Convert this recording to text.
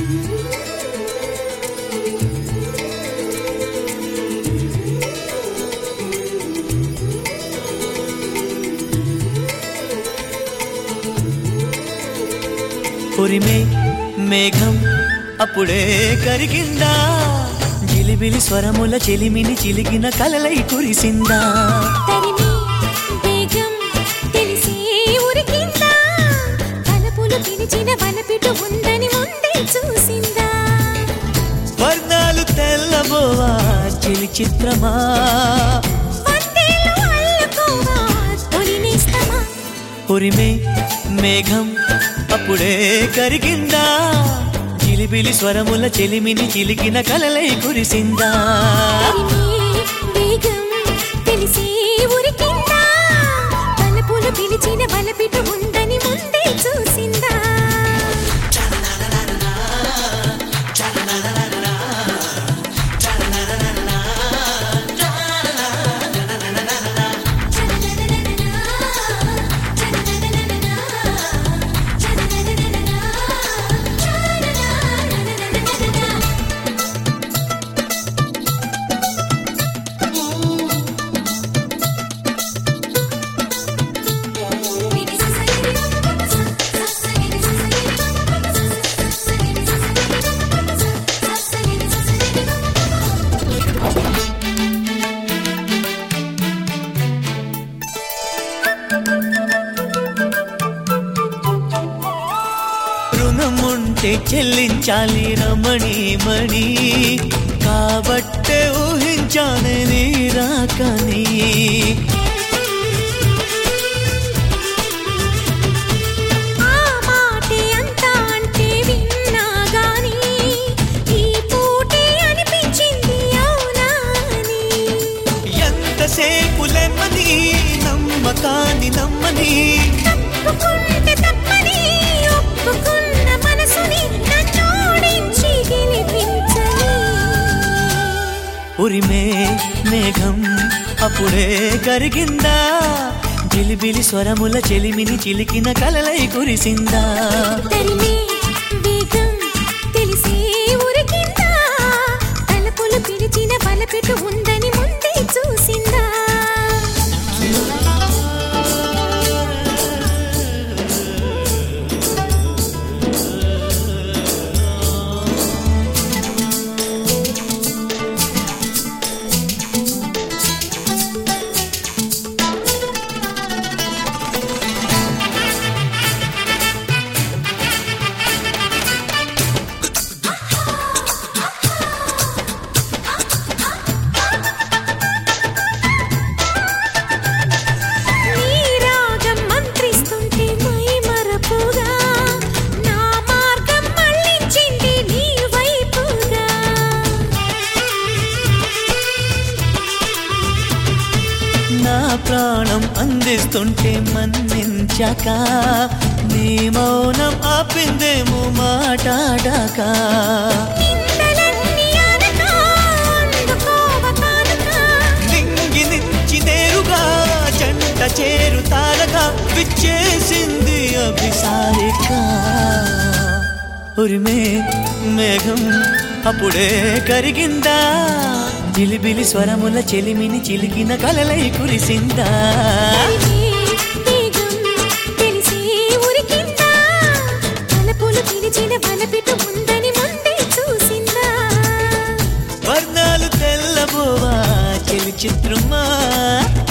ఉరిమే మేఘం అప్పుడే కరిగిందా జిలిబిలి స్వరముల చెలిమిని చిలికిన కలలై కురిసిందా తరిమి వేగం తెలిసి ఉరికిందా తలపులు పిలిచిన వలపిటు ఉందని ముందే చూసిందా వర్ణాలు తెల్లబోవా చిలి చిత్రమా వందేలు అల్లుకోవా తొలినేస్తమా ఉరిమే మేఘం అప్పుడే కరిగిందా జిలిబిలి స్వరముల చెలిమిని చిలికిన కలలై కురిసిందా తరిమి వేగం తెలిసి ఉరికిందా తలపులు పిలిచిన వలపిటు ఉందని ముందే చూసిందా రుణముంటే చెల్లించాలి రమణి మణి కాబట్టే ఊహించాను నీ రాకని ఆ మాటే అంతా అంటే విన్నా గాని ఈ పూటే అనిపించింది అవునా అని ఎంతసేపు లెమ్మని నమ్మకాన్ని నమ్మని తప్పుకుంటే తప్పని ఒప్పుకున్న మనసుని నన్నోడించి గెలిపించని ఉరిమే మేఘం అప్పుడే కరిగిందా జిలిబిలి స్వరముల చెలిమిని చిలికిన కలలై కురిసిందా తరిమే వేగం తెలిసి ఉరికిందా తలుపులు పిలిచిన బలపెట్టు ఉందని ముందే చూసిందా నీ రాగం మంత్రిస్తుంటే మై మరపుగా నా మార్గం మళ్ళించింది నీ వైపుగా నా ప్రాణం అందిస్తుంటే మన్నించాక నీ మౌనం ఆపిందేమో మాటాడాక నిందలన్నీ అనక అందుకోవ కానుక నింగి నుంచి నేరుగా జంట చేరుతారగా విచ్చేసింది అభిసారిక ఉరిమే మేఘం అప్పుడే కరిగిందా జిలిబిలి స్వరముల చెలిమిని చిలికిన కలలై కురిసిందా వేగం తెలిసి ఉరికిందా తలుపులు పిలిచిన బలపెట్టు ఉందని ముందే చూసిందా వర్ణాలు తెల్లబోవా చెలి చిత్రమా